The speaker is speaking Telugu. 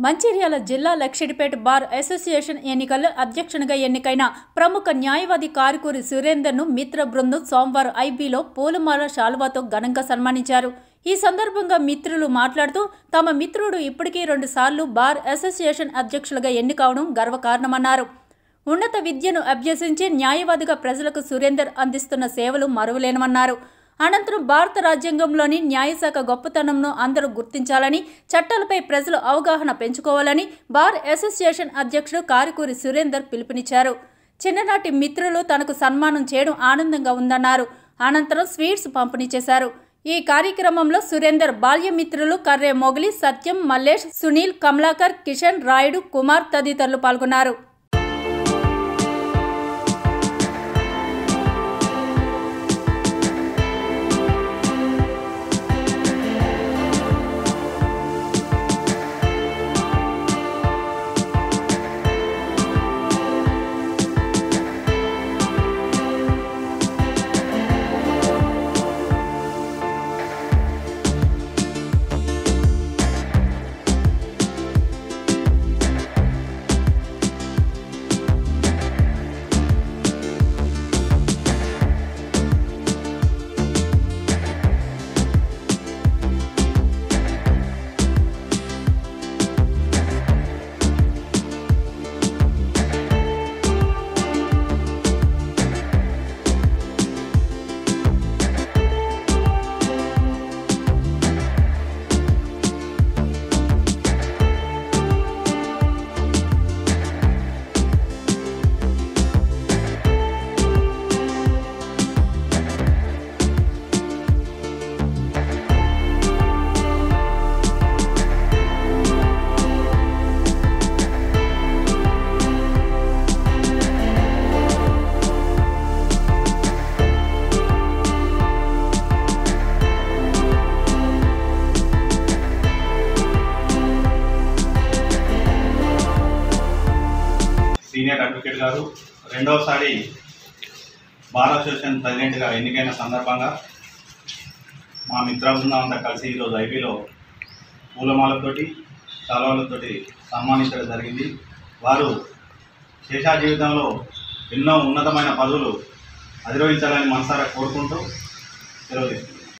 మంచిర్యాల జిల్లా లక్షిడిపేట బార్ అసోసియేషన్ ఎన్నికల్లో అధ్యక్షునిగా ఎన్నికైన ప్రముఖ న్యాయవాది కారుకూరి సురేందర్ను మిత్ర బృందం సోమవారం ఐబీలో పూలమాల శాలువాతో ఘనంగా సన్మానించారు ఈ సందర్భంగా మిత్రులు మాట్లాడుతూ తమ మిత్రుడు ఇప్పటికీ రెండుసార్లు బార్ అసోసియేషన్ అధ్యక్షులుగా ఎన్నికవడం గర్వకారణమన్నారు ఉన్నత విద్యను అభ్యసించి న్యాయవాదిగా ప్రజలకు సురేందర్ అందిస్తున్న సేవలు మరువలేనమన్నారు అనంతరం భారత రాజ్యాంగంలోని న్యాయశాఖ గొప్పతనంను అందరూ గుర్తించాలని చట్టాలపై ప్రజలు అవగాహన పెంచుకోవాలని బార్ అసోసియేషన్ అధ్యక్షుడు కారుకూరి సురేందర్ పిలుపునిచ్చారు చిన్ననాటి మిత్రులు తనకు సన్మానం చేయడం ఆనందంగా ఉందన్నారు అనంతరం స్వీట్స్ పంపిణీ చేశారు ఈ కార్యక్రమంలో సురేందర్ బాల్య మిత్రులు కర్రే మొగలి సత్యం మల్లేష్ సునీల్ కమలాకర్ కిషన్ రాయుడు కుమార్ తదితరులు పాల్గొన్నారు సీనియర్ అడ్వకేట్ గారు రెండవసారి బార్ అసోసియేషన్ ప్రెసిడెంట్గా ఎన్నికైన సందర్భంగా మా మిత్ర బృందం అంతా కలిసి ఈరోజు ఐపీలో పూలమాలతోటి చలవలతోటి సన్మానించడం జరిగింది వారు శేషా జీవితంలో ఎన్నో ఉన్నతమైన పదవులు అధిరోహించాలని మనసారా కోరుకుంటూ సెలవు తీసుకుంటున్నాను.